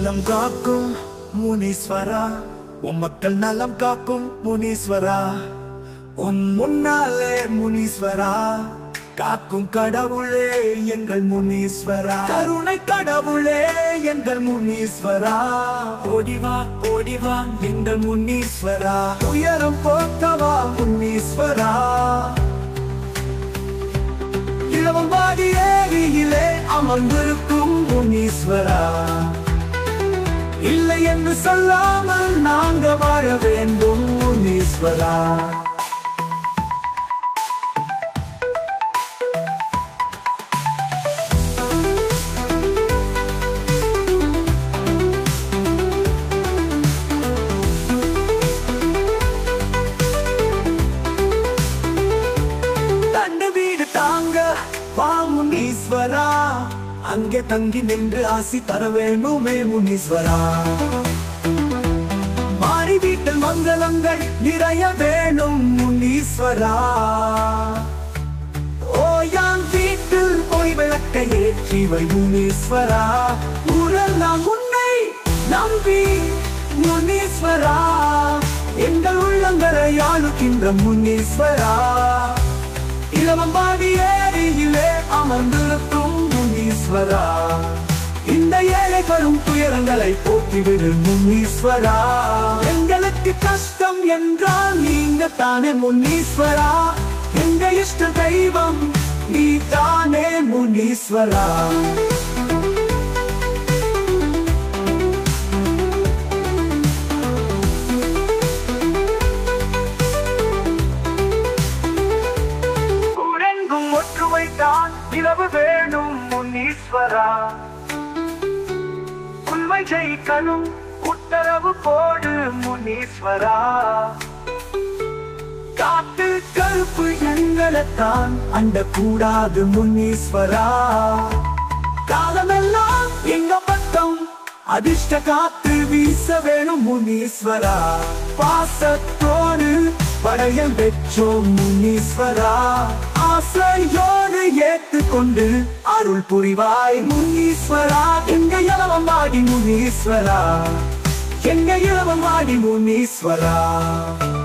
நலம் காக்கும் முனீஸ்வரா உன் மக்கள் நலம் காக்கும் முனீஸ்வரா உன் முன்னாலே முனீஸ்வரா காக்கும் கடவுளே எங்கள் முனீஸ்வரா கருணை கடவுளே எங்கள் முனீஸ்வரா ஓடிவா ஓடிவா எங்கள் முனீஸ்வரா உயரம் போத்தவா முனீஸ்வரா இளவம்பாடி ஏரியிலே அமர்ந்திருக்கும் முனீஸ்வரா இல்லை என்று சொல்லாமல் நாங்க வாழ வேண்டும் முனீஸ்வரா தண்டு வீடு தாங்க வா முனீஸ்வரா அங்கே தங்கி நின்று ஆசி தர வேண்டுமே முனீஸ்வரா மாறி வீட்டில் மங்களங்கள் நிறைய வேணும் முனீஸ்வரா ஓயான் வீட்டில் போய் விளக்கை ஏற்றி வை முனீஸ்வரா ஊரெல்லாம் உன்னை நம்பி முனீஸ்வரா எங்கள் உள்ளங்களை ஆளுகின்ற முனீஸ்வரா இளவம்பாடி ஏரியிலே அமர்ந்திருக்கும் முனீஸ்வரா இந்த ஏழை வரும் துயரங்களை போக்கிவிடு முனீஸ்வரா எங்களுக்கு கஷ்டம் என்றால் நீங்க தானே முனீஸ்வரா எங்க இஷ்ட தெய்வம் நீ தானே முனீஸ்வரா ஊரெங்கும் ஒற்றுமை தான் நிலவு வேணும் முனீஸ்வரா உண்மை ஜெயிக்கணும் உத்தரவு போடு முனீஸ்வரா காட்டு கருப்பு எங்களைத்தான் அண்ட கூடாது முனீஸ்வரா காலமெல்லாம் எங்க பக்கம் அதிர்ஷ்ட காத்து வீச வேணும் முனீஸ்வரா பாசத்தோடு படையம் பெற்றோம் முனீஸ்வரா ஆசையோடு ஏற்றுக்கொண்டு அருள் புரிவாய் முனீஸ்வரா எங்க இளவமாடி முனீஸ்வரா எங்க இளவமாடி முனீஸ்வரா